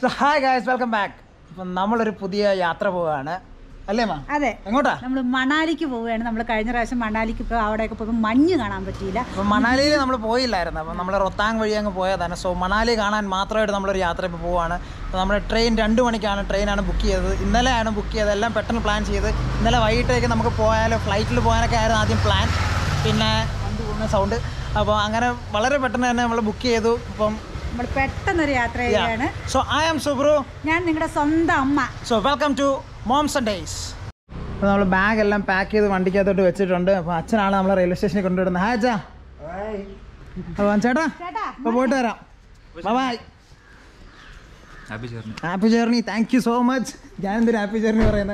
So hi guys welcome back അപ്പം നമ്മളൊരു പുതിയ യാത്ര പോവുകയാണ് അല്ലേ മാ അതെ എങ്ങോട്ടാ നമ്മൾ മണാലിക്ക് പോവുകയാണ് നമ്മൾ കഴിഞ്ഞ പ്രാവശ്യം മണാലിക്ക് പോയി അവിടെയൊക്കെ പോയപ്പോൾ മഞ്ഞ് കാണാൻ പറ്റിയില്ല അപ്പം മണാലിയിൽ നമ്മൾ പോയില്ലായിരുന്നു അപ്പം നമ്മൾ റൊത്താങ് വഴി അങ്ങ് പോയതാണ് സോ മണാലി കാണാൻ മാത്രമായിട്ട് നമ്മളൊരു യാത്ര ഇപ്പോൾ പോവുകയാണ് അപ്പോൾ നമ്മുടെ ട്രെയിൻ രണ്ട് മണിക്കാണ് ട്രെയിനാണ് ബുക്ക് ചെയ്തത് ഇന്നലെയാണ് ബുക്ക് ചെയ്തത് എല്ലാം പെട്ടെന്ന് പ്ലാൻ ചെയ്ത് ഇന്നലെ വൈകിട്ടേക്ക് നമുക്ക് പോയാലോ ഫ്ലൈറ്റിൽ പോകാനൊക്കെ ആയിരുന്നു ആദ്യം പ്ലാൻ പിന്നെ വണ്ടി പോകുന്ന സൗണ്ട് അപ്പോൾ അങ്ങനെ വളരെ പെട്ടെന്ന് തന്നെ നമ്മൾ ബുക്ക് ചെയ്തു ഇപ്പം നമ്മൾ പെട്ടെന്നൊരു യാത്ര ചെയ്യുകയാണ് സോ ഐ ആം സുബ്രു ഞാൻ നിങ്ങളുടെ സ്വന്തം അമ്മ so welcome to moms and days അപ്പോൾ നമ്മൾ ബാഗ് എല്ലാം പാക്ക് ചെയ്ത് വണ്ടിക്കകത്തോട്ട് വെച്ചിട്ടുണ്ട് അപ്പോൾ അച്ഛനാണ് നമ്മളെ റെയിൽവേ സ്റ്റേഷനിൽ കൊണ്ടുവിടുന്നത് ഹായ് അച്ഛാ അപ്പോൾ ചേട്ടാ ചേട്ടാ അപ്പോൾ പോയിട്ട് വരാം bye happy journey happy journey thank you so much ഞാൻ എന്തൊരു ഹാപ്പി ജേർണി പറയുന്നത്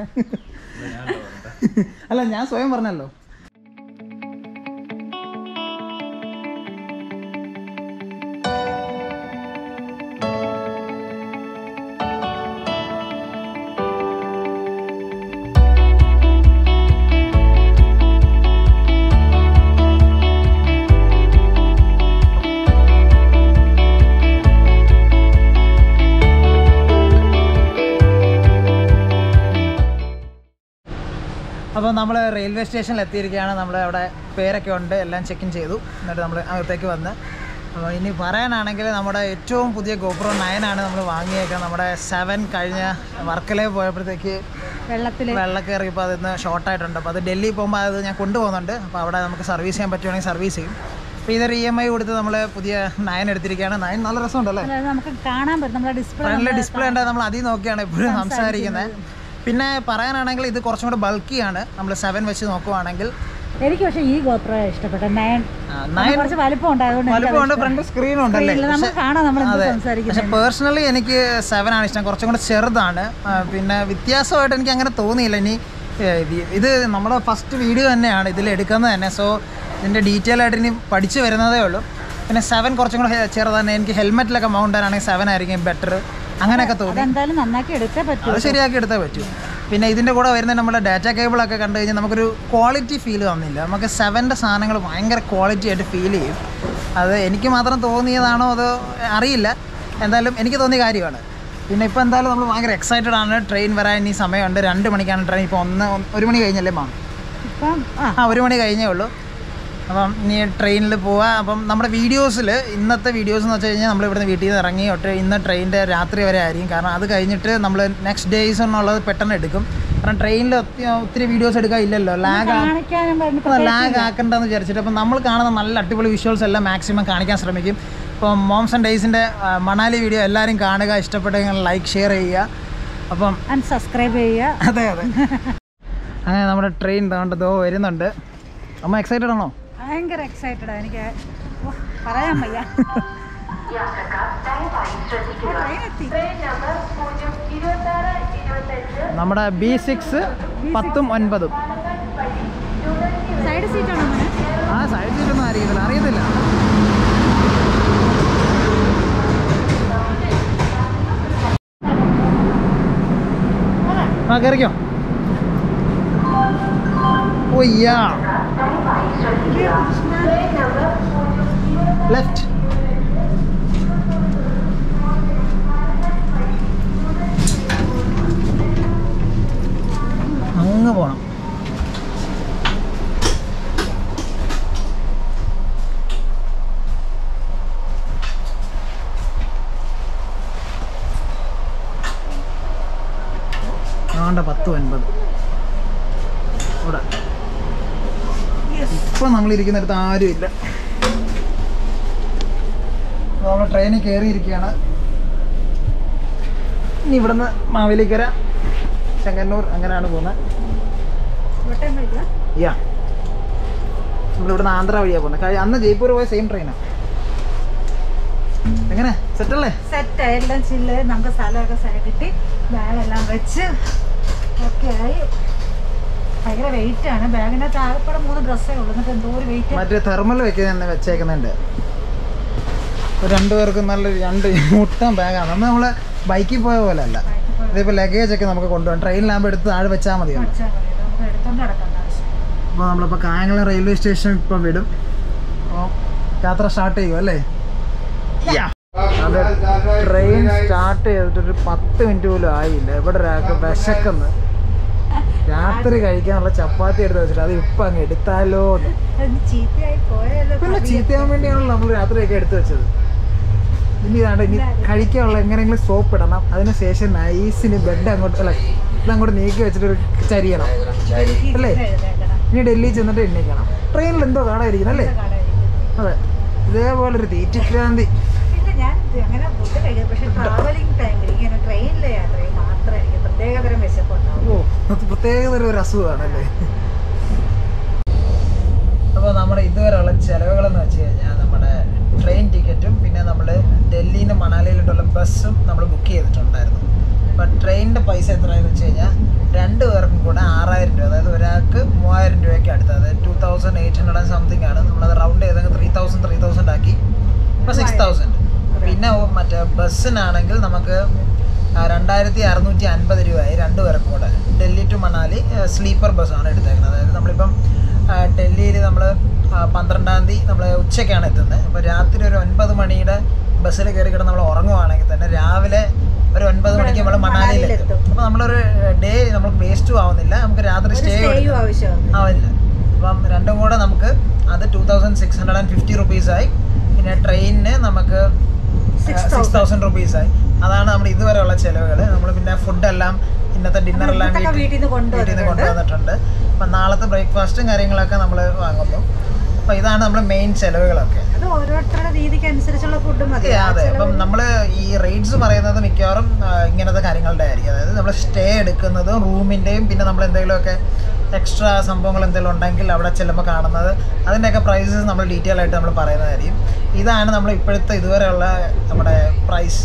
അല്ല ഞാൻ സ്വയം പറഞ്ഞല്ലോ അപ്പോൾ നമ്മൾ റെയിൽവേ സ്റ്റേഷനിൽ എത്തിയിരിക്കുകയാണ് നമ്മൾ അവിടെ പേരൊക്കെ ഉണ്ട് എല്ലാം ചെക്ക് ഇൻ ചെയ്തു എന്നിട്ട് നമ്മൾ അകത്തേക്ക് വന്ന് അപ്പോൾ ഇനി പറയാനാണെങ്കിൽ നമ്മുടെ ഏറ്റവും പുതിയ ഗോപ്രോ നയനാണ് നമ്മൾ വാങ്ങിയേക്കുന്നത് നമ്മുടെ സെവൻ കഴിഞ്ഞ വർക്കലേ പോയപ്പോഴത്തേക്ക് വെള്ളത്തിൽ വെള്ളം കയറിയപ്പോൾ അതിന്ന് ഷോർട്ടായിട്ടുണ്ട് അപ്പോൾ അത് ഡൽഹി പോകുമ്പോൾ അത് ഞാൻ കൊണ്ടുപോകുന്നുണ്ട് അപ്പോൾ അവിടെ നമുക്ക് സർവീസ് ചെയ്യാൻ പറ്റുവാണെങ്കിൽ സർവീസ് ചെയ്യും അപ്പോൾ ഇതൊരു ഇ എം ഐ കൊടുത്ത് നമ്മൾ പുതിയ നയൻ എടുത്തിരിക്കുകയാണ് നയൻ നല്ല രസമുണ്ടല്ലേ അതായത് നമുക്ക് കാണാൻ പറ്റും നമ്മുടെ ഡിസ്പ്ലേ ഫ്രണ്ടിലെ ഡിസ്പ്ലേ ഉണ്ട് നമ്മൾ അതിൽ നോക്കിയാണ് എപ്പോഴും സംസാരിക്കുന്നത് പിന്നെ പറയാനാണെങ്കിൽ ഇത് കുറച്ചും കൂടെ ബൾക്കിയാണ് നമ്മൾ സെവൻ വെച്ച് നോക്കുവാണെങ്കിൽ എനിക്ക് പക്ഷേ ഈ ഗോപ്ര ഇഷ്ടപ്പെട്ട നയൻ നയൻ കുറച്ച് വലിപ്പം ഉണ്ടായതുകൊണ്ട് എനിക്ക് വലുപ്പമുണ്ട് ഫ്രണ്ട് സ്ക്രീനും ഉണ്ടല്ലേ അറിയില്ല. നമുക്ക് കാണാം നമ്മൾ എന്ത് അതെ സംസാരിക്കുന്നത് പക്ഷെ പേഴ്സണലി എനിക്ക് സെവൻ ആണ് ഇഷ്ടം കുറച്ചും കൂടെ ചെറുതാണ് ആ, പിന്നെ വ്യത്യാസമായിട്ട് എനിക്ക് അങ്ങനെ തോന്നിയില്ല ഇനി ഏ, ഇത് ഇത് നമ്മുടെ ഫസ്റ്റ് വീഡിയോ തന്നെയാണ് ഇതിൽ എടുക്കുന്നത് തന്നെ സോ ഇതിൻ്റെ ഡീറ്റെയിൽ ആയിട്ട് ഇനി പഠിച്ചു വരുന്നതേ ഉള്ളൂ പിന്നെ സെവൻ കുറച്ചും കൂടെ ഹെ- ചെറുതാണ് എനിക്ക് ഹെൽമെറ്റിലൊക്കെ മൗണ്ട് ആണെങ്കിൽ സെവൻ ആയിരിക്കും ബെറ്റർ അങ്ങനെയൊക്കെ തോന്നി അതെന്തായാലും നന്നാക്കി എടുത്തേ പറ്റൂ അത് ശരിയാക്കി എടുത്തേ പറ്റൂ പിന്നെ ഇതിൻ്റെ കൂടെ വരുന്ന നമ്മുടെ ഡാറ്റ കേബിളൊക്കെ കണ്ടു കഴിഞ്ഞാൽ നമുക്കൊരു ക്വാളിറ്റി ഫീൽ തന്നില്ല നമുക്ക് സെവൻ്റെ സാധനങ്ങൾ ഭയങ്കര ക്വാളിറ്റി ആയിട്ട് ഫീൽ ചെയ്യും അത് എനിക്ക് മാത്രം തോന്നിയതാണോ അതോ അറിയില്ല എന്തായാലും എനിക്ക് തോന്നിയ കാര്യമാണ് പിന്നെ ഇപ്പോൾ എന്തായാലും നമ്മൾ ഭയങ്കര എക്സൈറ്റഡ് ആണ് ട്രെയിൻ വരാൻ ഇനി സമയമുണ്ട് രണ്ട് മണിക്കാണ് ട്രെയിൻ ഇപ്പോൾ ഒന്ന് ഒന്ന് ഒരു മണി കഴിഞ്ഞല്ലേ മാം ഇപ്പം ആ ആ ഒരു മണി കഴിഞ്ഞേ ഉള്ളൂ അപ്പം ഇനി ട്രെയിനിൽ പോവാം അപ്പം നമ്മുടെ വീഡിയോസിൽ ഇന്നത്തെ വീഡിയോസ് എന്ന് വെച്ച് കഴിഞ്ഞാൽ നമ്മൾ ഇവിടുന്ന് വീട്ടിൽ നിന്ന് ഇറങ്ങി തൊട്ട് ഇന്ന് ട്രെയിനിൻ്റെ രാത്രി വരെ ആയിരിക്കും കാരണം അത് കഴിഞ്ഞിട്ട് നമ്മൾ നെക്സ്റ്റ് ഡേയ്സ് എന്നുള്ളത് പെട്ടെന്ന് എടുക്കും കാരണം ട്രെയിനിൽ ഒത്തിരി വീഡിയോസ് എടുക്കാൻ ഇല്ലല്ലോ ലാഗ് കാണിക്കാനും വരുന്ന ലാഗ് ആക്കണ്ടെന്ന് വിചാരിച്ചിട്ട് അപ്പം നമ്മൾ കാണുന്ന നല്ല അടിപൊളി വിഷ്വൽസ് എല്ലാം മാക്സിമം കാണിക്കാൻ ശ്രമിക്കും ഇപ്പം മോംസ് ആൻഡ് ഡേയ്സിൻ്റെ മണാലി വീഡിയോ എല്ലാവരും കാണുക ഇഷ്ടപ്പെട്ടെങ്കിൽ ലൈക്ക് ഷെയർ ചെയ്യുക അപ്പം ആൻഡ് സബ്സ്ക്രൈബ് ചെയ്യുക അതെ അതെ അങ്ങനെ നമ്മുടെ ട്രെയിൻ താണ്ടതോ വരുന്നുണ്ട് അമ്മ എക്സൈറ്റഡ് ആണോ ഭയങ്കര എക്സൈറ്റഡ് എനിക്ക് ഓ, പറയാൻ വയ്യ ട്രെയിൻ എത്തി നമ്മുടെ ബി സിക്സ് പത്തും ഒൻപതും സൈഡ് സീറ്റ് ആണോ മോനെ ആ സൈഡ് സീറ്റൊന്നും അറിയത്തില്ല അറിയത്തില്ല ആ കയറിക്കോ ഓ യാ ലെഫ്റ്റ് അങ്ങ് പോണം ആണ്ട പത്ത് ഒൻപത് ഇവിടെ ഇപ്പം നമ്മൾ ഇരിക്കുന്നിടത്ത് ആരും ഇല്ല നമ്മൾ ട്രെയിനിൽ കയറിയിരിക്കുകയാണ് ഇനി ഇവിടുന്ന് മാവേലിക്കര ചെങ്ങന്നൂർ അങ്ങനെയാണ് പോകുന്നത് ഇവിടെയും വരിക. യാ നമ്മളിവിടുന്ന് ആന്ധ്ര വഴിയാണ് പോകുന്നത് കഴി അന്ന് ജയ്പൂർ പോയ സെയിം ട്രെയിനാണ് എങ്ങനെ സെറ്റല്ലേ സെറ്റ് എല്ലാം ചില്ല് നമുക്ക് സ്ഥലമൊക്കെ സ- കിട്ടി ബാഗെല്ലാം വെച്ച് ഒക്കെ ആയി ഭയങ്കര വെയിറ്റ് ആണ് ബാഗിനകത്ത് ആകെപ്പാടെ മൂന്ന് ഡ്രസ്സേ ഉള്ളൂ എന്നിട്ട് എന്തോ ഒരു വെയിറ്റ് മറ്റേ തെർമൽ വെക്കുന്ന വെച്ചേക്കുന്നുണ്ട് ഒരു രണ്ടുപേർക്കും നല്ല രണ്ട് മുട്ടൻ ബാഗാണ് നമ്മൾ നമ്മളെ ബൈക്കിൽ പോയ പോലെ അല്ല ഇതിപ്പോൾ ലഗേജ് ഒക്കെ നമുക്ക് കൊണ്ടുപോകാം ട്രെയിനിലാകുമ്പോൾ എടുത്ത് താഴെ വെച്ചാൽ മതിയല്ലോ വെച്ചാൽ മതി നമുക്ക് എടുത്തോണ്ട് കിടക്കേണ്ട ആവശ്യം അപ്പോൾ നമ്മളിപ്പോൾ കായംകുളം റെയിൽവേ സ്റ്റേഷൻ ഇപ്പം വിടും അപ്പോൾ യാത്ര സ്റ്റാർട്ട് ചെയ്യും അല്ലേ അതെ ട്രെയിൻ ട്രെയിൻ സ്റ്റാർട്ട് ചെയ്തിട്ട് ഒരു പത്ത് മിനിറ്റ് പോലും ആയില്ല ഇവിടെ ഒരാൾക്ക് വിശക്കുന്നു രാത്രി കഴിക്കാനുള്ള ചപ്പാത്തി എടുത്ത് വെച്ചിട്ട് അത് ഇപ്പം അങ്ങ് എടുത്താലോ എന്ന് അത് ചീത്തയായി പോയല്ലോ പിന്നെ ചീത്തയാൻ വേണ്ടിയാണല്ലോ നമ്മൾ രാത്രിയൊക്കെ എടുത്തു വെച്ചത് ഇനി ഇതാണ്ട് ഇനി കഴിക്കാനുള്ള എങ്ങനെയെങ്കിലും സോപ്പ് ഇടണം അതിനുശേഷം നൈസിന് ബെഡ് അങ്ങോട്ട് അല്ല ഇതങ്ങോട്ട് നീക്കി വെച്ചിട്ട് ഒരു ചരിയണം ഡൽഹി അല്ലേ? എഴുതേക്കണം ഇനി ഡൽഹി ചെന്നിട്ട് എണ്ണിക്കണം ട്രെയിനിൽ എന്തോ കാണാതിരിക്കുന്നു അല്ലേ അതെ ഇതേപോലെ ഒരു തീറ്റിക്രാന്തി ഇല്ല ഞാൻ ഇത് അങ്ങനെ ഫുഡ് കഴിക്കും പക്ഷെ ട്രാവലിംഗ് ടൈമിൽ ഇങ്ങനെ ട്രെയിനിൽ യാത്ര ചെയ്യും മാത്രമേ എനിക്ക് പ്രത്യേകതരം വിശപ്പുണ്ടാവും ഓ അത് പ്രത്യേകതര ഒരു അസുഖമാണല്ലേ അപ്പോൾ നമ്മുടെ ഇതുവരെയുള്ള ചിലവുകളെന്ന് വെച്ച് കഴിഞ്ഞാൽ നമ്മുടെ ട്രെയിൻ ടിക്കറ്റും പിന്നെ നമ്മൾ ഡൽഹിയിൽ നിന്ന് മണാലിയിലോട്ടുള്ള ബസ്സും നമ്മൾ ബുക്ക് ചെയ്തിട്ടുണ്ടായിരുന്നു അപ്പോൾ ട്രെയിനിൻ്റെ പൈസ എത്രയാണെന്ന് വെച്ച് കഴിഞ്ഞാൽ രണ്ട് പേർക്കും കൂടെ ആറായിരം രൂപ അതായത് ഒരാൾക്ക് മൂവായിരം രൂപയ്ക്ക് അടുത്ത് അതായത് two thousand eight hundred and something ആണ് നമ്മളത് റൗണ്ട് ചെയ്തെങ്കിൽ ത്രീ തൗസൻഡ് ത്രീ തൗസൻഡ് ആക്കി ഇപ്പോൾ സിക്സ് തൗസൻഡ് പിന്നെ ഓ- മറ്റേ ബസ്സിനാണെങ്കിൽ നമുക്ക് ആ, രണ്ടായിരത്തി അറുന്നൂറ്റി അൻപത് രൂപയായി രണ്ട് പേർക്കും കൂടെ ഡൽഹി ടു മണാലി സ്ലീപ്പർ ബസ്സാണ് എടുത്തേക്കുന്നത് അതായത് നമ്മളിപ്പം ഡൽഹിയിൽ നമ്മൾ പന്ത്രണ്ടാം തീയതി നമ്മൾ ഉച്ചയ്ക്കാണ് എത്തുന്നത് അപ്പോൾ രാത്രി ഒരു ഒൻപത് മണിയുടെ ബസ്സിൽ കയറി കിടന്ന് നമ്മൾ ഉറങ്ങുവാണെങ്കിൽ തന്നെ രാവിലെ ഒരു ഒൻപത് മണിക്ക് നമ്മൾ മണാലിയിൽ എത്തും മണാലിയിലെത്തും. അപ്പോൾ നമ്മളൊരു ഡേ നമുക്ക് വേസ്റ്റും ആവുന്നില്ല നമുക്ക് രാത്രി ഒരു സ്റ്റേ സ്റ്റേയും ആവശ്യമാണ് ആവില്ല അപ്പം രണ്ടും കൂടെ നമുക്ക് അത് two thousand six hundred and fifty റുപ്പീസായി പിന്നെ ട്രെയിനിന് നമുക്ക് സിക്സ് തൗസൻഡ് റുപ്പീസായി അതാണ് നമ്മുടെ ഇതുവരെയുള്ള ചിലവുകൾ നമ്മൾ പിന്നെ ഫുഡെല്ലാം ഇന്നത്തെ ഡിന്നറെല്ലാം ഇതൊക്കെ വീട്ടിൽ നിന്ന് വീട്ടിൽ നിന്ന് കൊണ്ടുവന്നിട്ടുണ്ട് കൊണ്ടുവന്നിട്ടുണ്ട് അപ്പം നാളത്തെ ബ്രേക്ക്ഫാസ്റ്റും കാര്യങ്ങളൊക്കെ നമ്മൾ വാങ്ങുന്നു അപ്പം ഇതാണ് നമ്മുടെ മെയിൻ ചിലവുകളൊക്കെ അത് ഓരോരുത്തരുടെ രീതിക്ക് അനുസരിച്ചുള്ള ഫുഡ് മതി അതെ ആ അതെ ചെലവ് അപ്പം നമ്മൾ ഈ റേറ്റ്സ് പറയുന്നത് മിക്കവാറും ആ, ഇങ്ങനത്തെ കാര്യങ്ങളുടെ ആയിരിക്കും അതായത് നമ്മൾ സ്റ്റേ എടുക്കുന്നതും റൂമിൻ്റെയും പിന്നെ നമ്മൾ എന്തെങ്കിലുമൊക്കെ എക്സ്ട്രാ സംഭവങ്ങൾ എന്തെങ്കിലും ഉണ്ടെങ്കിൽ അവിടെ ചെല്ലുമ്പോൾ കാണുന്നത് അതിൻ്റെയൊക്കെ പ്രൈസസ് നമ്മൾ ഡീറ്റെയിൽ ആയിട്ട് നമ്മൾ പറയുന്നതായിരിക്കും ഇതാണ് നമ്മൾ ഇപ്പോഴത്തെ ഇതുവരെയുള്ള നമ്മുടെ പ്രൈസ്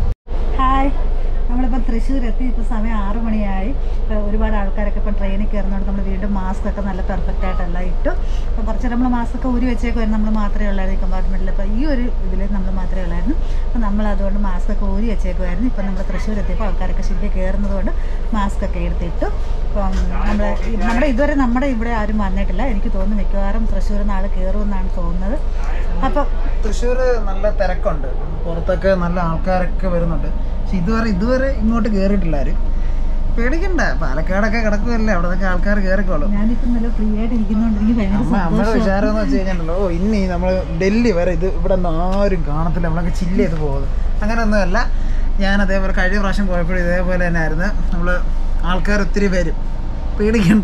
ഹായ് നമ്മളിപ്പം തൃശ്ശൂർ എത്തി ഇപ്പോൾ സമയം ആറ് മണിയായി ഇപ്പോൾ ഒരുപാട് ആൾക്കാരൊക്കെ ഇപ്പം ട്രെയിനിൽ കയറുന്നതുകൊണ്ട് നമ്മൾ വീണ്ടും മാസ്ക് ഒക്കെ നല്ല പെർഫെക്റ്റ് ആയിട്ടെല്ലാം ഇട്ടു അപ്പം കുറച്ച് നമ്മൾ മാസ്ക് ഒക്കെ ഊരി വെച്ചേക്കുമായിരുന്നു നമ്മൾ മാത്രമേ ഉള്ളായിരുന്നു ഈ കമ്പാർട്ട്മെൻറ്റിൽ അപ്പോൾ ഈ ഒരു ഇതിൽ നമ്മൾ മാത്രമേ ഉള്ളായിരുന്നു അപ്പോൾ നമ്മൾ അതുകൊണ്ട് മാസ്ക് ഒക്കെ ഊരി വെച്ചേക്കുമായിരുന്നു ഇപ്പം നമ്മൾ തൃശ്ശൂർ എത്തിയപ്പോൾ ആൾക്കാരൊക്കെ ശരിക്കും കയറുന്നത് കൊണ്ട് മാസ്ക് ഒക്കെ എടുത്തിട്ടു അപ്പം നമ്മൾ നമ്മുടെ ഇതുവരെ നമ്മുടെ ഇവിടെ ആരും വന്നിട്ടില്ല എനിക്ക് തോന്നുന്നു മിക്കവാറും തൃശ്ശൂർ നാൾ കയറുമെന്നാണ് തോന്നുന്നത് അപ്പം തൃശ്ശൂർ നല്ല തിരക്കുണ്ട് പുറത്തൊക്കെ നല്ല ആൾക്കാരൊക്കെ വരുന്നുണ്ട് പക്ഷെ ഇതുവരെ ഇതുവരെ ഇങ്ങോട്ട് കയറിയിട്ടില്ല ആരും പേടിക്കണ്ട പാലക്കാടൊക്കെ കിടക്കുമല്ലേ അവിടത്തൊക്കെ ആൾക്കാർ കയറിക്കോളും ഞാനിപ്പം നല്ല ഫ്രീ ആയിട്ട് ഇരിക്കുന്നതുകൊണ്ട് എനിക്ക് ഭയങ്കര അമ്മ അമ്മയുടെ വിചാരം എന്ന് വെച്ച് കഴിഞ്ഞിട്ടുണ്ടല്ലോ ഓ ഇനി നമ്മൾ ഡൽഹി വരെ ഇത് ഇവിടെ ഒന്നും ആരും കാണത്തില്ല നമ്മളൊക്കെ ചില്ല് ചെയ്ത് പോകുന്നത് അങ്ങനെയൊന്നുമല്ല ഞാൻ അതേപോലെ കഴിഞ്ഞ പ്രാവശ്യം പോയപ്പോഴും ഇതേപോലെ തന്നെ ആയിരുന്നു നമ്മൾ ആൾക്കാർ ഒത്തിരി വരും പേടിക്കണ്ട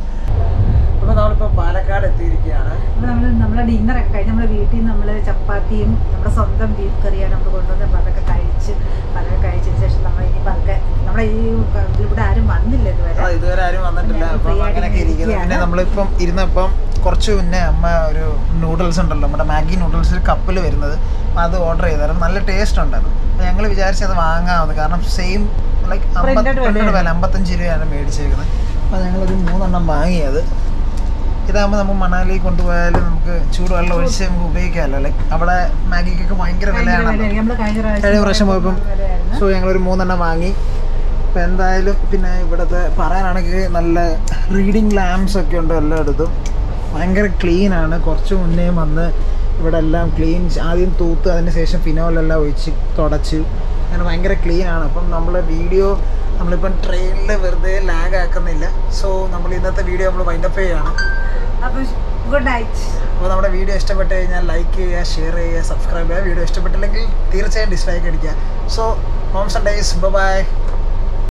അപ്പോൾ നമ്മളിപ്പോൾ പാലക്കാട് എത്തിയിരിക്കുകയാണ് അപ്പോൾ നമ്മൾ നമ്മളെ ഡിന്നറൊക്കെ കഴിഞ്ഞ് നമ്മുടെ വീട്ടിൽ നിന്ന് നമ്മൾ ചപ്പാത്തിയും നമ്മുടെ സ്വന്തം ബീഫ് കറിയാണ് നമ്മൾ കൊണ്ടുവന്നത് അപ്പോൾ അതൊക്കെ കഴിച്ച് അപ്പോൾ അതൊക്കെ കഴിച്ചതിന് ശേഷം നമ്മൾ ഇനി പതുക്കെ നമ്മുടെ ഈ ഇവിടെ ആരും വന്നില്ല ഇതുവരെ ആ, ഇതുവരെ ആരും വന്നിട്ടില്ല ഞാൻ അപ്പം free ആയിട്ട് അങ്ങനെയൊക്കെ ഇരിക്കുന്നു ഇരിക്കുകയാണ്. പിന്നെ നമ്മളിപ്പം ഇരുന്നപ്പം കുറച്ച് മുന്നേ അമ്മ ഒരു നൂഡിൽസ് ഉണ്ടല്ലോ നമ്മുടെ മാഗി നൂഡിൽസ് കപ്പിൽ വരുന്നത് അപ്പം അത് ഓർഡർ ചെയ്തായിരുന്നു നല്ല ടേസ്റ്റ് ഉണ്ടായിരുന്നു അപ്പം ഞങ്ങൾ വിചാരിച്ചത് വാങ്ങാമെന്ന് കാരണം സെയിം ലൈക്ക് Printed അമ്പത്തി വിലയാണ്. വില അമ്പത്തഞ്ച് രൂപയാണ് മേടിച്ചേക്കുന്നത് അപ്പം ഞങ്ങളൊരു മൂന്നെണ്ണം വാങ്ങിയത് ഇതാകുമ്പോൾ നമുക്ക് മണാലി കൊണ്ടുപോയാലും നമുക്ക് ചൂടുവെള്ളം ഒഴിച്ച് നമുക്ക് ഉപയോഗിക്കാമല്ലോ ലൈക്ക് അവിടെ മാഗിക്കൊക്കെ ഭയങ്കര വിലയാണല്ലോ നമ്മൾ കഴിഞ്ഞ കഴിഞ്ഞ പ്രാവശ്യം പോയപ്പം വിലയായിരുന്നു. സോ ഞങ്ങളൊരു മൂന്നെണ്ണം വാങ്ങി അപ്പം എന്തായാലും പിന്നെ ഇവിടുത്തെ പറയാനാണെങ്കിൽ നല്ല റീഡിങ് ലാംപ്സ് ഒക്കെ ഉണ്ട് എല്ലായിടത്തും ഭയങ്കര ക്ലീൻ ആണ് കുറച്ച് മുന്നേ വന്ന് ഇവിടെ എല്ലാം ക്ലീൻ ആദ്യം തൂത്ത് അതിന് ശേഷം ഫിനോലെല്ലാം ഒഴിച്ച് തുടച്ച് അങ്ങനെ ഭയങ്കര ക്ലീൻ ആണ് അപ്പം നമ്മൾ വീഡിയോ നമ്മളിപ്പം ട്രെയിനിൽ വെറുതെ ലാഗ് ആക്കുന്നില്ല സോ നമ്മൾ ഇന്നത്തെ വീഡിയോ നമ്മൾ വൈൻഡപ്പ് ചെയ്യുകയാണ് അപ്പോൾ ഗുഡ് നൈറ്റ് അപ്പോൾ നമ്മുടെ വീഡിയോ ഇഷ്ടപ്പെട്ട് കഴിഞ്ഞാൽ ലൈക്ക് ചെയ്യുക ഷെയർ ചെയ്യുക സബ്സ്ക്രൈബ് ചെയ്യുക വീഡിയോ ഇഷ്ടപ്പെട്ടില്ലെങ്കിൽ തീർച്ചയായും ഡിസ്ലൈക്ക് അടിക്കുക so homes and days by